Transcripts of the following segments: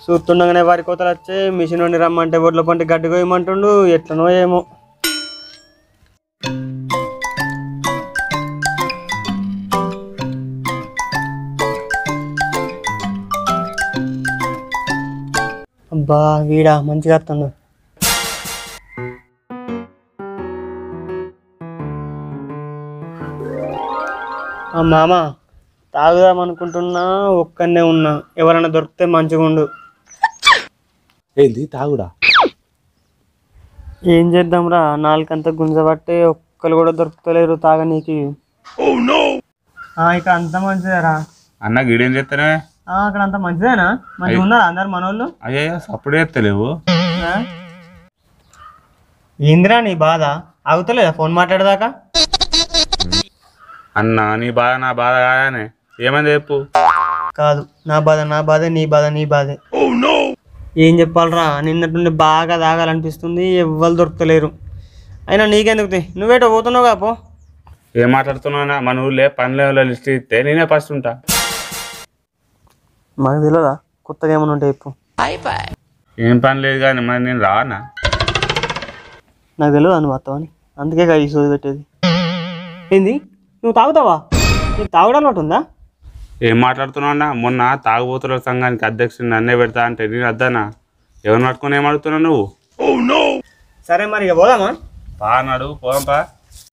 చూస్తుండగానే వారి కోతలు వచ్చే మిషన్ నుండి రమ్మంటే ఒడ్ల పంటి గడ్డి కోయమంటుండు ఎట్లనో ఏమో అబ్బా వీడా మంచిగా వస్తుండు ఆ మామ తాగుదాం అనుకుంటున్నా ఒక్కనే ఉన్నా ఎవరైనా దొరికితే మంచిగా ఉండు ఏంది తాగుడా ఏం చేద్దాంరా నాలుకంతా గుంజబట్టే ఒక్కరు కూడా దొరుకుతలేరు తాగనీకి ఆ, ఇక్కడ అంత మంచిదేరా అన్న గిడేం చేస్తానే ఆ, అక్కడ అంత మంచిదేనా మంచిగా ఉన్నారా అందరు మనోళ్ళు అయ్యో సప్పుడు చేస్తలేవు ఆ? ఏందిరా నీ బాధ ఆగుతలేదా ఫోన్ మాట్లాడదాకా అన్న నీ బాధ నా బాధ కాదానే ఏమైంది చెప్పు కాదు నా బాధ నా బాధే నీ బాధ నీ బాధే ఏం చెప్పాలరా నిన్నటి నుండి బాగా తాగాలనిపిస్తుంది ఎవ్వరు దొరుకుతలేరు అయినా నీకెందుకు తీ? నువ్వేటో పోతున్నావు పో ఏం మాట్లాడుతున్నావు మన ఊళ్ళో పనుల లిస్ట్ ఇస్తే నేనే ఫస్ట్ ఉంటా మాకు తెలియదా కొత్తగా ఏమైనా ఉంటే చెప్పు ఏం పని లేదు కానీ మరి నేను రానా నాకు తెలియదు నువ్వు వస్తావని అందుకే కదా ఈ సోది పెట్టేది ఏంది నువ్వు తాగుతావా నీకు తాగడం అలవాటు ఉందా ఏం మాట్లాడుతున్నావు అన్న మొన్న తాగుబోతుల సంఘానికి అధ్యక్షుడు నన్నే పెడతా అంటే నేను వద్దానా ఎవరిని పట్టుకుని ఏం అడుగుతున్నావు నువ్వు సరే మరి ఇక పోదామా పా అన్నాడు పోదాం పా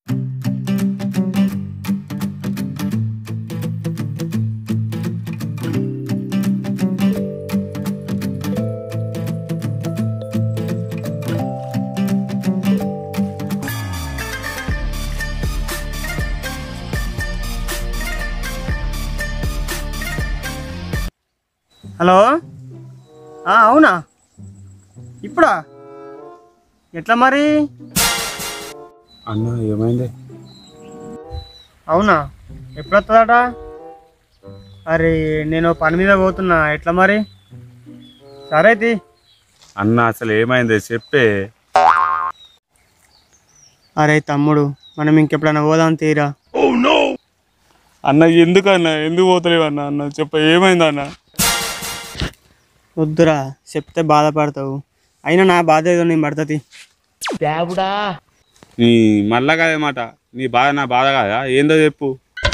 హలో ఆ, అవునా ఇప్పుడా ఎట్లా మరి అన్న ఏమైంది అవునా ఎప్పుడు వస్తుందట అరే నేను పని మీద పోతున్నా ఎట్లా మరి సరే తీ అన్న అసలు ఏమైంది చెప్పే అరే తమ్ముడు మనం ఇంకెప్పుడైనా పోదాం తీరా అన్న ఎందుకు అన్న ఎందుకు పోతలేవు అన్న అన్న చెప్ప ఏమైంది అన్న వద్దురా చెప్తే బాధపడతావు అయినా నా బాధ ఏదో నేను పడుతుంది నీ మళ్ళా కాదే మాట నీ బాధ నా బాధ కాదా ఏందో చెప్పు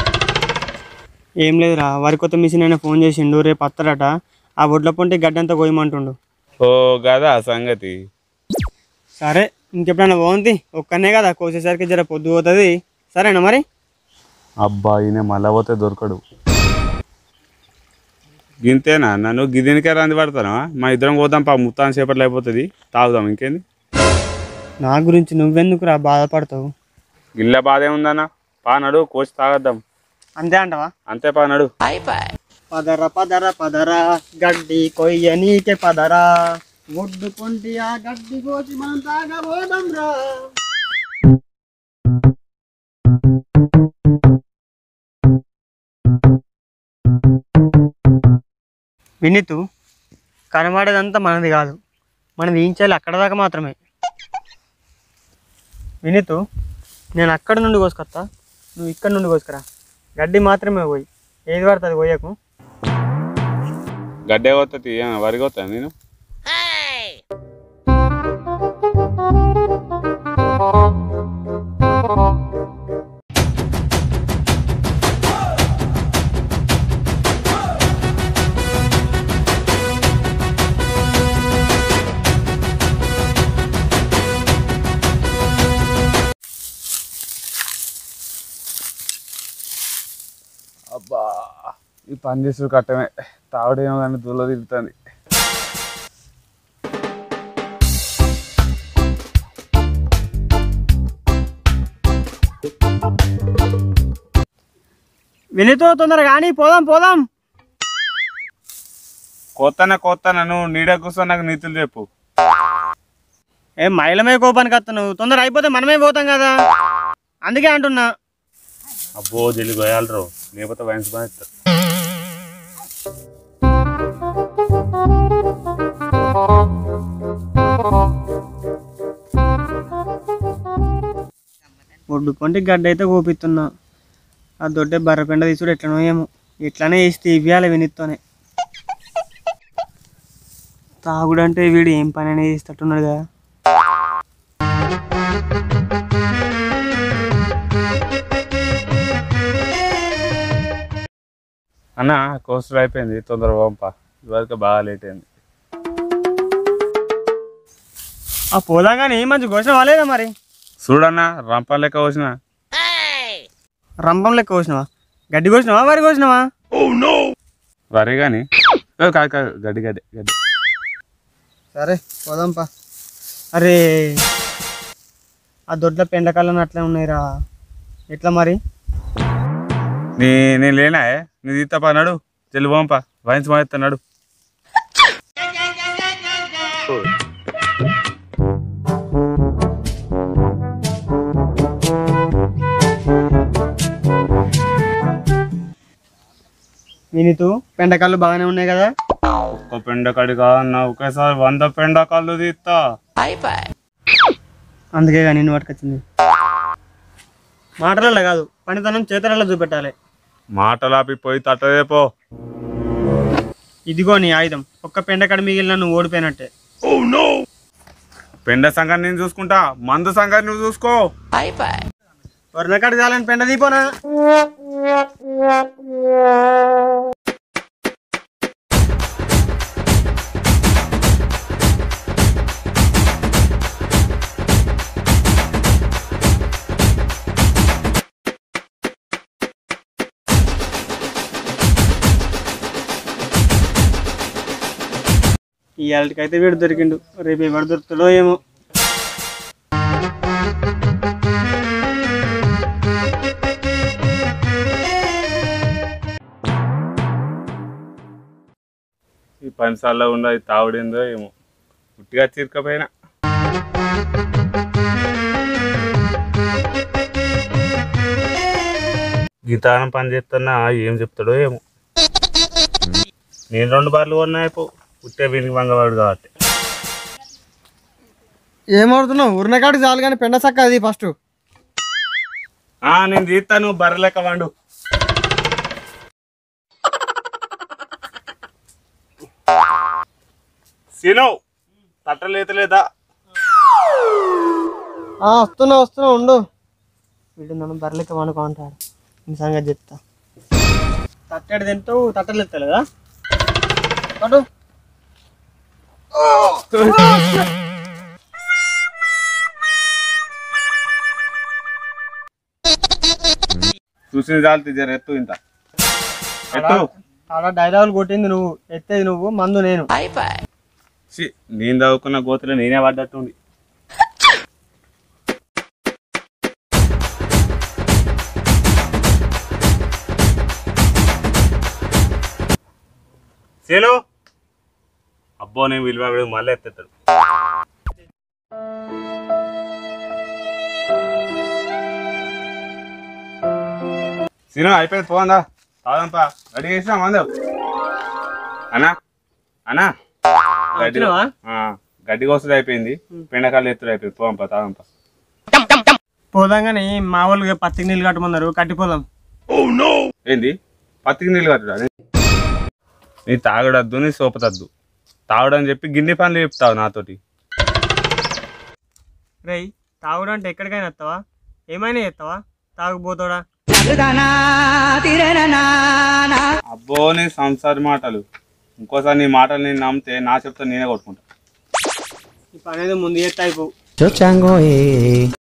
ఏం లేదురా వరి కొత్త మిషన్ అయినా ఫోన్ చేసిండు రేపు వస్తాడట ఆ ఒడ్ల పొంటి గడ్డంతా కోయమంటుండు ఓ కదా సంగతి సరే ఇంకెప్పుడైనా బాగుంది ఒక్కనే కదా కోసేసరికి జర పొద్దు పోతుంది సరేనా మరి అబ్బా ఈయన మళ్ళా పోతే దొరకడు గింతేనా నన్ను గిదినికే రంది పడతానా మా ఇద్దరం పోదాం పా ముత్తాన్ సేపట్లో అయిపోతుంది తాగుదాం ఇంకేంది నా గురించి నువ్వెందుకురా బాధపడతావు గిల్ల బాధ ఏముందన్న పా నడు కోసి తాగద్దాం అంతే అంటవా అంతే పా నడు పదర పదర పదర గడ్డి కొయ్య నీకే పదరా ఒడ్డు కొంటి ఆ గడ్డి కోసి మనం తాగబోదాం రా వినితు కనబడేదంతా మనది కాదు మనది ఏం చేయాలి అక్కడ దాకా మాత్రమే వినితు నేను అక్కడ నుండి కోసుకొస్తా నువ్వు ఇక్కడ నుండి కోసుకురా గడ్డి మాత్రమే పోయి ఏది పడుతుంది పోయకు గడ్డే పోతుంది వరి పోతా నేను అబ్బా ఈ పని చేసుడు కట్టమే తాగుడేమో కానీ దూల తిరుగుతుంది వినితో తొందర కానీ పోదాం పోదాం కొత్తన కొత్త నన్ను నీడ కూర్చొని నాకు నీతులు చెప్పు ఏం మైలమే కోపానికి వస్తున్నావు తొందర అయిపోతే మనమే పోతాం కదా అందుకే అంటున్నా అబ్బో జల్లి పోయాలరు లేకపోతే వయసు బాగా ఒడ్డు కొంటే గడ్డ అయితే కోపిస్తున్నా ఆ దొడ్డే బర్రపెండ తీసుడు ఎట్లనో ఏమో ఎట్లనే వేసి తీపియాలి వినిత్తోనే తాగుడంటే వీడు ఏం పని అనేది చేసేటట్టున్నాడు కదా అన్న కోస్టర్ అయిపోయింది తొందర పంప ఇవరకు బాగా లేట్ అయింది ఆ పోదాం కానీ మంచి కోసిన వాలేదా మరి చూడన్న రంపం లెక్క వచ్చిన రంపం లెక్క కోసినవా గడ్డి కోసినవా వరి కోసినవా వరే కానీ కాదు కాదు గడ్డి గడ్డి గడ్డి సరే పోదాంపా అరే ఆ దొడ్ల పెండకాలను అట్లా ఉన్నాయిరా ఎట్లా మరి నీ నేను లేనా నీ తీస్తా నడు చెల్లి పంప వాయించి మా నడు వినితూ పెండకాలు బాగానే ఉన్నాయి కదా ఒక్క పెండకడి కాదన్న ఒకేసారి వంద పెండకాళ్ళు తీస్తా అందుకే కానీ నిన్ను పట్టుకొచ్చింది మాటలలో కాదు పనితనం చేతలలో చూపెట్టాలి మాటలాపి పోయి తట్టదేపో ఇదిగో నీ ఆయుధం ఒక్క పెండకాడ మిగిలిన నువ్వు ఓడిపోయినట్టే పెండ సంగతి నేను చూసుకుంటా మందు సంగతి నువ్వు చూసుకో వరణకాడ చాలని పెండ దీపోనా ఇవాళకైతే వీడు దొరికిండు రేపు ఎవడు దొరుకుతాడో ఏమో ఈ పనిసార్లో ఉండదు తావుడిందో ఏమో పుట్టిగా చిరకపోయినా గీతానం పని చేస్తున్నా ఏం చెప్తాడో ఏమో నేను రెండు బార్లు కొన్నాయి పో పుట్టే వీనికి వంగవాడు కాబట్టి ఏమవుతున్నావు ఉరినకాడికి చాలు కానీ పెండ సక్క అది ఫస్ట్ ఆ, నేను తీస్తాను బర్రెలెక్క వండు సీను తట్టలేత లేదా వస్తున్నా వస్తున్నా ఉండు వీడు నన్ను బర్రెలకి వండుకో అంటాడు నీ సంగతి చెప్తా తట్టడు తింటావు తట్టలు ఎత్తలేదా పట్టు చూసిన చాలు జర ఎత్తు ఇంత ఎత్తు అలా డైలాగులు కొట్టింది నువ్వు ఎత్తేది నువ్వు మందు నేను ఛీ, నేను చదువుకున్న గోతులో నేనే పడ్డట్టుంది సేలు అబ్బో నేను విలువ వీడు మళ్ళీ ఎత్తేస్తాడు సీను అయిపోయింది పోందా తాగంపా రెడీ చేసినా మందు అన్నా అన్నా గడ్డి వచ్చినావా? ఆ, గడ్డి కోసది అయిపోయింది పెండకాయలు ఎత్తుడు అయిపోయింది పోంపా తాగంపా పోదాం కానీ మా వాళ్ళు పత్తికి నీళ్ళు కట్టమన్నారు కట్టిపోదాం ఏంది పత్తికి నీళ్ళు కట్టుడా నీ తాగడద్దు నీ సోపతద్దు తాగడని చెప్పి గిన్నె పనులు చెప్తావు నాతోటి రేయ్ తాగుడు అంటే ఎక్కడికైనా వస్తావా ఏమైనా చేస్తావా తాగుపోతాడా అబ్బో నీ సంసారి మాటలు ఇంకోసారి నీ మాటలు నేను నమ్మితే నా చెప్తా నేనే కొట్టుకుంటా ఈ పని ఏదో ముందు చేస్తే అయిపోవు Yo chango, eh.